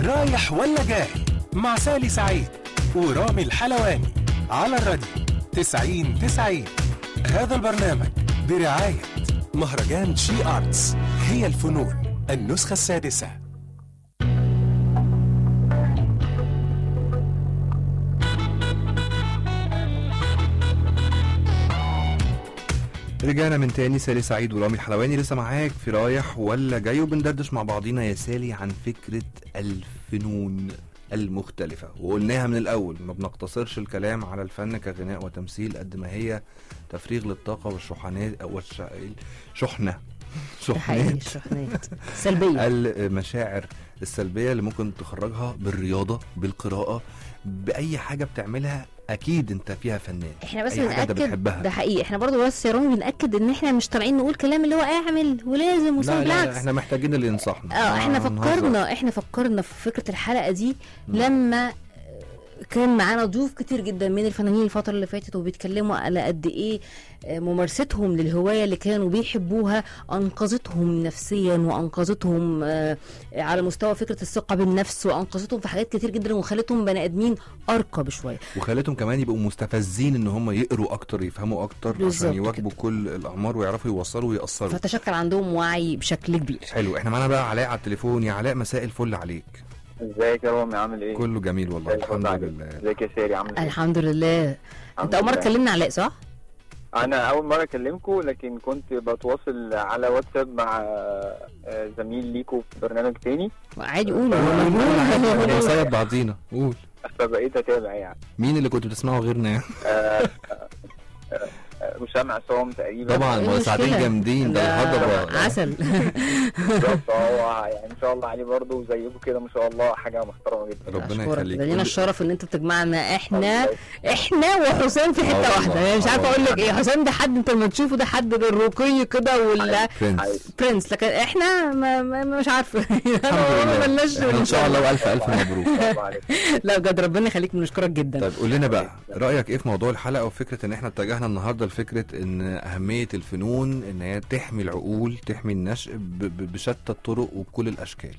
رايح ولا جاي مع سالي سعيد ورامي الحلواني على الراديو 90 90 هذا البرنامج برعاية مهرجان شي آرتس هي الفنون النسخة السادسة رجعنا من تاني سالي سعيد ورامي الحلواني لسه معاك في رايح ولا جاي وبندردش مع بعضينا يا سالي عن فكرة الفنون المختلفة وقلناها من الأول ما بنقتصرش الكلام على الفن كغناء وتمثيل قد ما هي تفريغ للطاقة والشحنات أو الش... الشحنة ده حقيقي شحنات الشحنات سلبيه المشاعر السلبية اللي ممكن تخرجها بالرياضة بالقراءة بأي حاجة بتعملها أكيد أنت فيها فنان احنا بس أي حاجة أنت بنأكد بتحبها ده حقيقي احنا برضو بس يا رامي بنأكد ان احنا مش طالعين نقول كلام اللي هو اعمل ولازم لا, وسام لا, لا بالعكس احنا محتاجين اللي ينصحنا اه احنا هنهزر. فكرنا احنا فكرنا في فكره الحلقه دي لما كان معانا ضيوف كتير جدا من الفنانين الفترة اللي فاتت وبيتكلموا على قد ايه آه، ممارستهم للهواية اللي كانوا بيحبوها انقذتهم نفسيا وانقذتهم آه، على مستوى فكرة الثقة بالنفس وانقذتهم في حاجات كتير جدا وخلتهم بني ادمين ارقى بشوية وخلتهم كمان يبقوا مستفزين ان هم يقروا اكتر يفهموا اكتر بالظبط عشان يواكبوا كل الاعمار ويعرفوا يوصلوا ويأثروا فتشكل عندهم وعي بشكل كبير حلو احنا معانا بقى علاء على التليفون يا علاء مساء الفل عليك ازيك يا رامي عامل ايه؟ كله جميل والله زي الفل الحمد عليك. لله ازيك يا ساري عامل ايه؟ الحمد لله الحمد انت اول مرة لله. اتكلمنا علاء صح؟ انا اول مره اكلمكم لكن كنت بتواصل على واتساب مع آه، زميل ليكو في برنامج تاني عادي قول بنساعد بعضينا قول فبقيت اتابع يعني مين اللي كنت بتسمعه غيرنا يعني؟ آه، آه، آه، وسام عصام تقريبا طبعا إيه ما ساعتين المشكلة؟ جامدين ده ده الهضبه عسل بالظبط هو يعني ان شاء الله عليه برضه وزيكم كده ما شاء الله حاجه محترمه جدا ربنا أشكرك. يخليك ده لينا قول- الشرف ان انت تجمعنا احنا الله احنا وحسام في آه حته والله، واحده يعني مش آه عارفه اقول لك والله. ايه حسام ده حد انت لما تشوفه ده حد الرقي كده ولا برنس برنس لكن احنا ما ما مش عارفه الحمد لله ملناش احنا ان شاء الله والف الف مبروك برافو عليك. لا بجد ربنا يخليك بنشكرك جدا طيب قول لنا بقى رايك ايه في موضوع الحلقه وفكره ان احنا اتجهنا النهارده لفكره ان اهميه الفنون ان هي تحمي العقول تحمي النشء ب- ب- بشتى الطرق وبكل الاشكال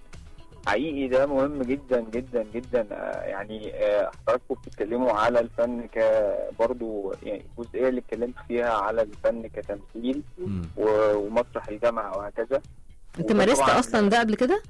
حقيقي ده مهم جدا جدا جدا آه، يعني آه، حضراتكم بتتكلموا على الفن ك برضه يعني الجزئيه اللي اتكلمت فيها على الفن كتمثيل مم. و- ومسرح الجامعه وهكذا انت وده مارست طبعاً- اصلا ده قبل كده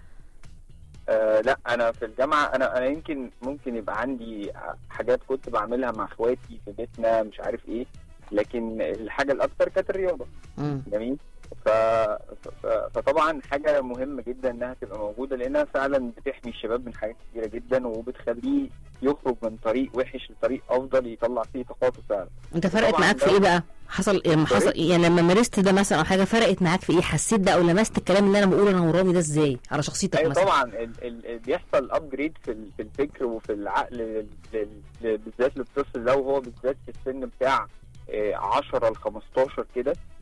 آه لا انا في الجامعه انا انا يمكن ممكن يبقى عندي حاجات كنت بعملها مع اخواتي في بيتنا مش عارف ايه لكن الحاجه الاكتر كانت الرياضه مم. جميل ف... ف... فطبعا حاجه مهمه جدا انها تبقى موجوده لانها فعلا بتحمي الشباب من حاجات كتيره جدا وبتخليه يخرج من طريق وحش لطريق افضل يطلع فيه طاقاته فعلا انت فرقت طبعاً معاك في ده- ايه بقى حصل يعني حصل يعني لما مارست ده مثلا او حاجه فرقت معاك في ايه حسيت ده او لمست الكلام اللي انا بقوله انا ورامي ده ازاي على شخصيتك ايوه مثلا طبعا ال... ال... بيحصل ابجريد في ال... في الفكر وفي العقل لل... لل... لل- بالذات للطفل لو هو بالذات في السن بتاع آه، 10 ل 15 كده